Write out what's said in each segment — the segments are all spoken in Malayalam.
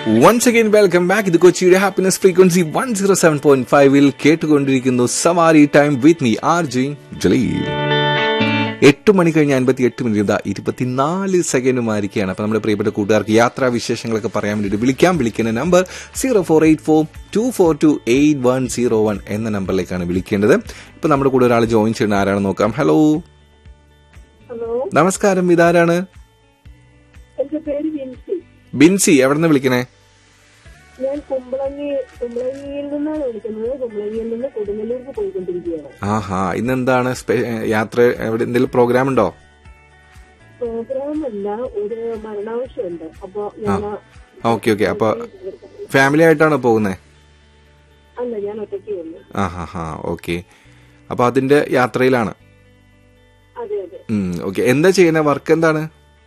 വൺസ് അഗൈൻ വെൽക്കം ബാക്ക് ഇത് കൊച്ചിയുടെ happiness frequency one zero seven point ഫൈവിൽ കേട്ടുകൊണ്ടിരിക്കുന്നു സവാരി time with me R J Jaleel എട്ട് മണി കഴിഞ്ഞ് അൻപത്തി എട്ട് മിനിറ്റ് ഇതാ ഇരുപത്തിനാല് സെക്കൻഡുമായിരിക്കുകയാണ് അപ്പൊ നമ്മുടെ പ്രിയപ്പെട്ട കൂട്ടുകാർക്ക് യാത്രാ വിശേഷങ്ങളൊക്കെ പറയാൻ വേണ്ടിയിട്ട് വിളിക്കാം വിളിക്കുന്ന number zero four eight four two four two eight one zero one എന്ന നമ്പറിലേക്കാണ് വിളിക്കേണ്ടത് ഇപ്പൊ നമ്മുടെ കൂടെ ഒരാൾ ജോയിൻ ചെയ്യുന്ന ആരാണെന്ന് നോക്കാം ഹലോ ഹലോ നമസ്കാരം ഇതാരാണ് എന്റെ പേര് വിൻസി ബിൻസി എവിടെ നിന്ന് വിളിക്കണേ ഞാൻ കുമ്പളങ്ങി കുമ്പളങ്ങിയിൽ നിന്നാണ് വിളിക്കുന്നത് കുമ്പളങ്ങിയിൽ നിന്ന് കൊടുങ്ങല്ലൂർക്ക് പോയിക്കൊണ്ടിരിക്കുകയാണ് ആഹാ ഇന്നെന്താണ് സ്പെ- യാത്ര എവിടെ എന്തെങ്കിലും പ്രോഗ്രാം ഉണ്ടോ പ്രോഗ്രാം അല്ല ഒരു മരണാവശ്യമുണ്ട് അപ്പൊ ഞാൻ ഓക്കെ ഓക്കെ അപ്പൊ ഫാമിലി ആയിട്ടാണോ പോകുന്നത് അല്ല ഞാൻ ഒറ്റയ്ക്ക് വന്നു ആഹാ ഹാ ഓക്കെ അപ്പൊ അതിന്റെ യാത്രയിലാണ് അതെ അതെ ഓക്കെ എന്താ ചെയ്യുന്നത് വർക്ക് എന്താണ്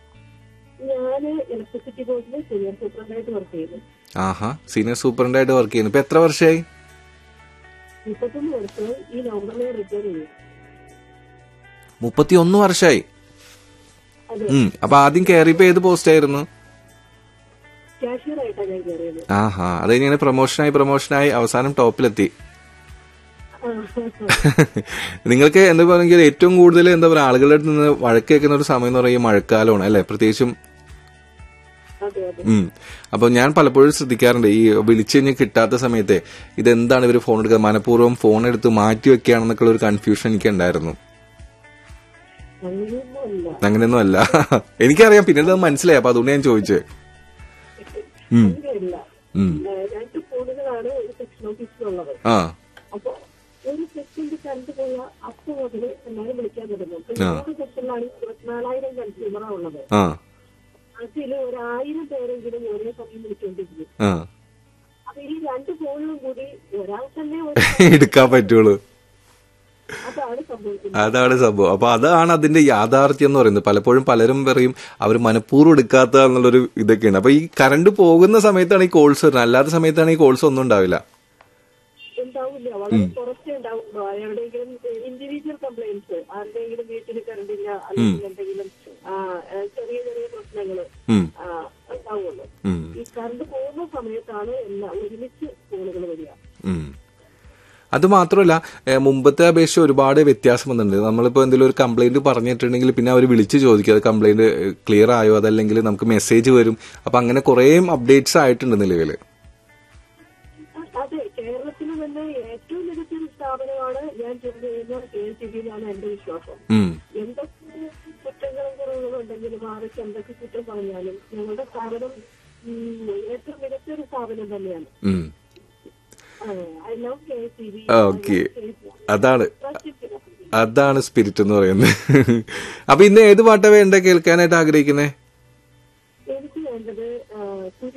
ഞാന് ഇലക്ട്രിസിറ്റി ബോർഡിൽ സീനിയർ സൂപ്രണ്ടായിട്ട് വർക്ക് ചെയ്യുന്നു ആഹാ സീനിയർ സൂപ്രണ്ടായിട്ട് വർക്ക് ചെയ്യുന്നു ഇപ്പൊ എത്ര വർഷമായി മുപ്പത്തൊന്ന് വർഷം ഈ നവംബറിലെ റിട്ടയർ ചെയ്യും മുപ്പത്തി ഒന്ന് വർഷമായി അതെ ഉം അപ്പൊ ആദ്യം കയറിയപ്പോ ഏത് പോസ്റ്റ് ആയിരുന്നു കാഷ്യർ ആയിട്ടാണ് ഞാൻ കയറിയത് ആഹാ അത് കഴിഞ്ഞാൽ പ്രൊമോഷനായി പ്രൊമോഷനായി അവസാനം ടോപ്പിലെത്തി ആ, നിങ്ങൾക്ക് എന്താ പറയുക ഏറ്റവും കൂടുതൽ എന്താ പറയുക ആളുകളുടെ അടുത്ത് നിന്ന് വഴക്ക് കേൾക്കുന്ന ഒരു സമയം എന്ന് പറയുന്നത് മഴക്കാലമാണ് അല്ലെ പ്രത്യേകിച്ചും അതെ അതെ ഉം. അപ്പൊ ഞാൻ പലപ്പോഴും ശ്രദ്ധിക്കാറുണ്ട് ഈ വിളിച്ചു കഴിഞ്ഞ് കിട്ടാത്ത സമയത്തെ ഇതെന്താണ് ഇവർ ഫോൺ എടുക്കുക മനഃപൂർവ്വം ഫോൺ എടുത്ത് മാറ്റി വെക്കുകയാണെന്നൊക്കെ ഒരു കൺഫ്യൂഷൻ എനിക്ക് ഉണ്ടായിരുന്നു അങ്ങനെയൊന്നും അല്ല അങ്ങനെയൊന്നും അല്ല എനിക്കറിയാം പിന്നീട് അത് മനസ്സിലായി അപ്പൊ അതുകൊണ്ട് ഞാൻ ചോദിച്ചത് ഉം. അങ്ങനെയല്ല ഉം. ഏ, രണ്ട് ഫോണുകളാണ് ഒരു സെക്ഷൻ ഓഫീസിലുള്ളത് ആ അപ്പൊ ഒരു സെക്കൻഡ് കറണ്ട് പോയ അപ്പൊ മുതല് എല്ലാവരും വിളിക്കാൻ തുടങ്ങും ആ. മൂന്ന് സെക്ഷനിലാണ് ഇരുപത്തിനാലായിരം കൺസ്യൂമറാ ഉള്ളത് ആ അതിൽ ഒരു ആയിരം പേരെങ്കിലും ഒരേ സമയം വിളിച്ചോണ്ടിരിക്കും ആ അപ്പൊ ഈ രണ്ട് ഫോണും കൂടി ഒരാൾ തന്നെ ഒരു എടുക്കാൻ പറ്റുള്ളൂ അതാണ് സംഭവിക്കുന്നത് അതാണ് സംഭവം അപ്പൊ അതാണ് അതിന്റെ യാഥാർത്ഥ്യം എന്ന് പറയുന്നത് പലപ്പോഴും പലരും പറയും അവർ മനഃപൂർവ്വം എടുക്കാത്ത എന്നുള്ളൊരു ഇതൊക്കെയാണ് അപ്പൊ ഈ കറണ്ട് പോകുന്ന സമയത്താണ് ഈ കോൾസ് വരുന്നത് അല്ലാത്ത സമയത്താണ് ഈ കോൾസ് ഒന്നും ഉണ്ടാവില്ല ഉണ്ടാവില്ല വളരെ കുറച്ചേ ഉണ്ടാവുള്ളൂ എവിടെയെങ്കിലും ഇൻഡിവിജ്വൽ കംപ്ലൈന്റ്സ് ആരുടെയെങ്കിലും വീട്ടിൽ കറണ്ട് ഇല്ല അല്ലെങ്കിൽ എന്തെങ്കിലും ആ, ഏ, ചെറിയ ചെറിയ പ്രശ്നങ്ങള് ഉം. ആ, ഉണ്ടാവുള്ളൂ ഉം. ഈ കറണ്ട് പോകുന്ന സമയത്താണ് എല്ലാം ഒരുമിച്ച് ഫോണുകൾ വരിക ഉം. അത് മാത്രമല്ല ഏഹ് മുമ്പത്തെ അപേക്ഷിച്ച് ഒരുപാട് വ്യത്യാസം വന്നിട്ടുണ്ട് നമ്മളിപ്പോൾ എന്തെങ്കിലും ഒരു കംപ്ലൈന്റ് പറഞ്ഞിട്ടുണ്ടെങ്കിൽ പിന്നെ അവർ വിളിച്ച് ചോദിക്കും അത് കംപ്ലൈന്റ് ക്ലിയർ ആയോ അതല്ലെങ്കിൽ നമുക്ക് മെസ്സേജ് വരും അപ്പൊ അങ്ങനെ കുറേ അപ്ഡേറ്റ്സ് ആയിട്ടുണ്ട് നിലവിൽ അതെ കേരളത്തിൽ തന്നെ ഏറ്റവും മികച്ച ഒരു സ്ഥാപനമാണ് ഞാൻ ജോലി ചെയ്യുന്ന കെ എസ് സി ബിയിലാണ് എന്റെ വിശ്വാസം എന്തൊക്കെ കുറ്റങ്ങളും കുറവുകളും ഉണ്ടെങ്കിലും ആരൊക്കെ എന്തൊക്കെ കുറ്റം പറഞ്ഞാലും ഞങ്ങളുടെ സ്ഥാപനം ഉം, ഏറ്റവും മികച്ച ഒരു സ്ഥാപനം തന്നെയാണ് I love K S C B okay അതാണ് അതാണ് സ്പിരിറ്റ് എന്ന് പറയുന്നത് അപ്പൊ ഇന്ന് ഏത് പാട്ടാ വേണ്ട കേൾക്കാനായിട്ട് ആഗ്രഹിക്കുന്നത്